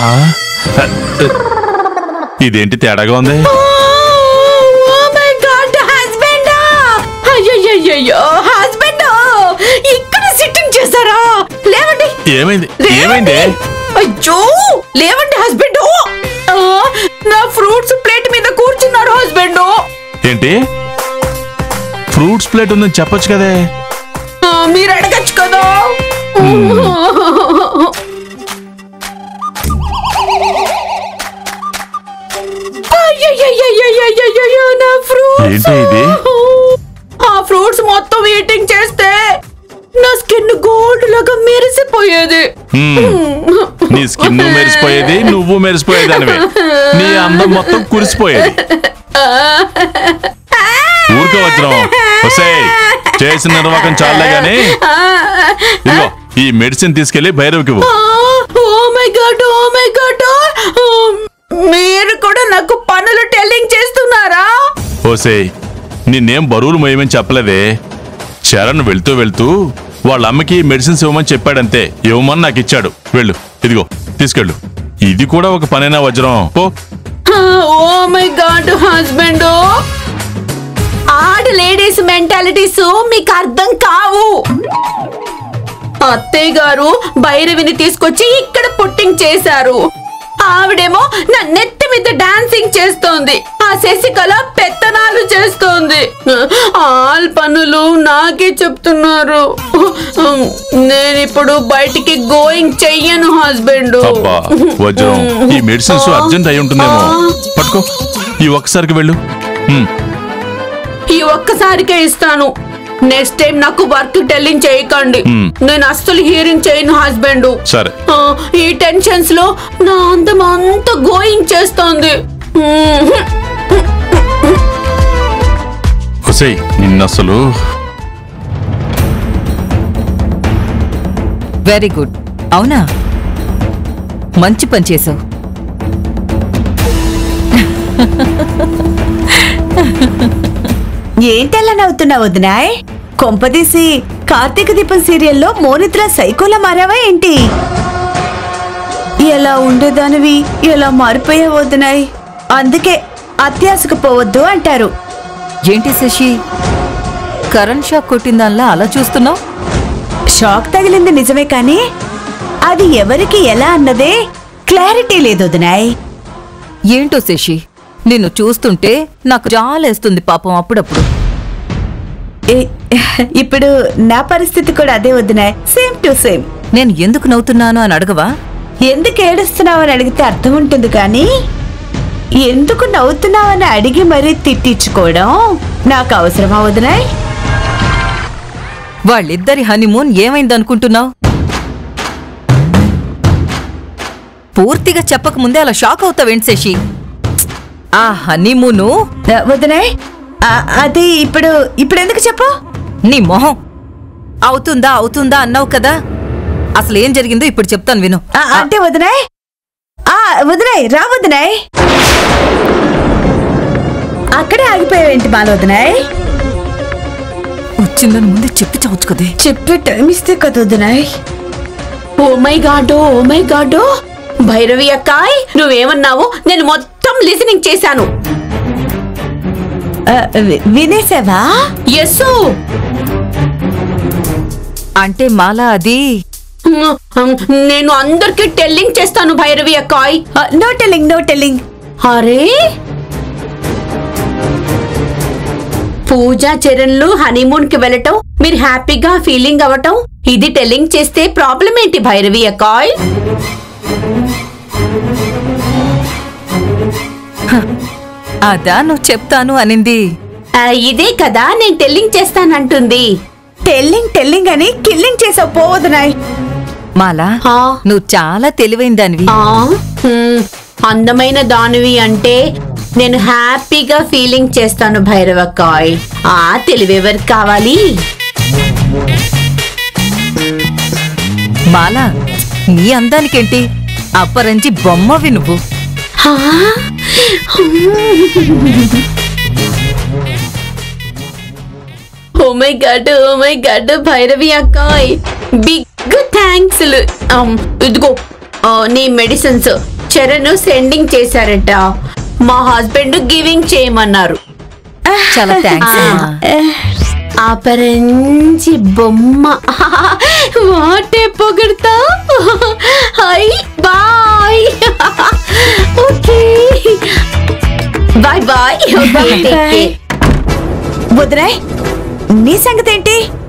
ఇదేంటి తేడాగా ఉంది ఓ మై గాడ్ హస్బెండ్ అయ్యయ్యయ్యో హస్బెండ్ ఇక్కడ సిట్టింగ్ చేశారా లేవండి ఏమైంది ఏమైంది అయ్యో లేవండి హస్బెండ్ నా ఫ్రూట్స్ ప్లేట్ మీద కూర్చున్నారు హస్బెండ్ ఏంటి ఫ్రూట్స్ ప్లేట్ ఉందని చెప్పొచ్చు కదే మీరు అడగచ్చు కదా అయ్యయ్యయ్యయ్యయ్యయ్యయ్యో, నా fruits. ఏంటి ఇది? ఆ ఫ్రూట్స్ మొత్తం ఈటింగ్ చేస్తే నా స్కిన్ గోల్డ్ లాగా మెరిసిపోయేది హ్మ్. నీ స్కిన్ మెరిసిపోయేది నువ్వు మెరిసిపోయేది అనివే నీ అందం మొత్తం కురిసిపోయేది ఊరికే వజ్రం ఒసేయ్ చేసిన నిర్వాహకం చాలే గాని ఇదిగో ఈ మెడిసిన్ తీసుకెళ్లి భైరవికి ఇవ్వు. Oh my god oh my god మీరు కూడా నాకు పనులు టెల్లింగ్ చేస్తున్నారా ఓసేయ్ నిన్నేం బరువులు మోయమని చెప్పలేదే చరణ్ వెళ్తూ వెళ్తూ వాళ్ళ అమ్మకి మెడిసిన్స్ ఇవ్వమని చెప్పాడంతే ఇవ్వమని నాకు ఇచ్చాడు వెళ్ళు ఇదిగో తీసుకెళ్ళు ఇది కూడా ఒక పనేనా వజ్రం పో ఓ మై గాడ్ హస్బెండ్ ఆడ లేడీస్ మెంటాలిటీస్ మీకు అర్థం కావు అత్తయ్య గారు భైరవిని తీసుకొచ్చి ఇక్కడ పుట్టింగ్ చేశారు ఆవిడేమో నా నెత్తి మీద డాన్సింగ్ చేస్తోంది ఆ శశికళ పెత్తనాలు చేస్తోంది ఆల్ పనులు నాకే చెప్తున్నారు నేను ఇప్పుడు బయటికి గోయింగ్ చెయ్యను హస్బెండ్ అబ్బా వజ్రం ఈ మెడిసిన్స్ అర్జెంట్ అయి ఉంటుందేమో పట్టుకో ఈ ఒక్కసారికి వెళ్ళు హ్మ్. ఈ ఒక్కసారికే ఇస్తాను నెక్స్ట్ టైం నాకు వర్క్ టెల్లింగ్ చేయకండి మ్మ్. నేను అస్సలు హియరింగ్ చేయను హస్బెండ్ సరే ఈ టెన్షన్స్ లో నా అందం అంతా గోయింగ్ చేస్తోంది మ్మ్. ఒసేయ్ నిన్నసలు వెరీ గుడ్ అవునా మంచి పని చేసావు ఏంటలా నవ్వుతున్నావు వదినాయ్ కొంపదీసి కార్తీక దీపం సీరియల్లో మోనిత్ర సైకోలా మారావా ఏంటి ఎలా ఉండేదానివి ఎలా మారిపోయావు వదినాయ్ అందుకే అత్యాశకు పోవద్దు అంటారు ఏంటి శశి కరెంట్ షాక్ కొట్టిందాల్లా అలా చూస్తున్నావు షాక్ తగిలింది నిజమే కానీ అది ఎవరికి ఎలా అన్నదే క్లారిటీ లేదు వదినాయ్ ఏంటో శశి నిన్ను చూస్తుంటే నాకు జాలేస్తుంది పాపం అప్పుడప్పుడు ఏ- ఇప్పుడు నా పరిస్థితి కూడా అదే వదినాయ్ సేమ్ టు సేమ్ నేను ఎందుకు నవ్వుతున్నాను అని అడగవా ఎందుకు ఏడుస్తున్నావని అడిగితే అర్థం ఉంటుంది కానీ ఎందుకు నవ్వుతున్నావని అడిగి మరీ తిట్టించుకోవడం నాకు అవసరమా వదినాయ్ వాళ్ళిద్దరి హనీమూన్ ఏమైందనుకుంటున్నావు పూర్తిగా చెప్పకముందే అలా షాక్ అవుతావేంటి శశి ఆ హనీమూను ఆ, వదినాయ్ ఆ, అది ఇప్పుడు ఇప్పుడు ఎందుకు చెప్పు నీ మొహం అవుతుందా అవుతుందా అన్నావు కదా అసలు ఏం జరిగిందో ఇప్పుడు చెప్తాను విను ఆ, అంటే వదినాయ్ ఆ వదినాయ్ రా వదినాయ్ అక్కడే ఆగిపోయావేంటి మాల వదినాయ్ వచ్చిందని ముందే చెప్పి చావచ్చు కదే చెప్పే టైం ఇస్తే కదా వదినాయ్ oh my god oh my god Bhairavi అక్కాయ్ నువ్వేమన్నావు నేను మొత్తం లిసనింగ్ చేశాను ఆ, వి- వినేసావా ఎస్సు అంటే మాలా అది నేను అందరికి టెల్లింగ్ చేస్తాను భైరవి అక్కాయ్ ఆ, నో టెల్లింగ్ నో టెల్లింగ్ అరే పూజా చరణ్లు హనీమూన్ కి వెళ్ళటం మీరు హ్యాపీగా ఫీలింగ్ అవ్వటం ఇది టెల్లింగ్ చేస్తే ప్రాబ్లం ఏంటి భైరవి అక్కాయ్ అదా నువ్వు చెప్తాను అనింది ఆ, ఇదే కదా నేను టెల్లింగ్ చేస్తానంటుంది టెల్లింగ్ టెల్లింగ్ అని కిల్లింగ్ చేసావు పోవద్దునాయ్ మాలా ఆ, నువ్వు చాలా తెలివైన దానివి ఆ, హ్మ్, అందమైన దానివి అంటే నేను హ్యాపీగా ఫీలింగ్ చేస్తాను భైరవకాయ్ ఆ తెలివెవరికి కావాలి మాలా నీ అందానికేంటి అప్పరంచి బొమ్మవి నువ్వు ఆ, oh my god oh my god Bhairavi అక్కాయ్ బిగ్ థ్యాంక్స్ ఇదిగో ఆ, నీ మెడిసిన్స్ చరణ్ సెండింగ్ చేశారట మా హస్బెండ్ గివింగ్ చేయమన్నారు చాలా థ్యాంక్స్ అమ్మా ఆ పరంచి బొమ్మ వాటే పొగడతా hi bye okay bye bye okay వదిరాయ్ నీ సంగతి ఏంటి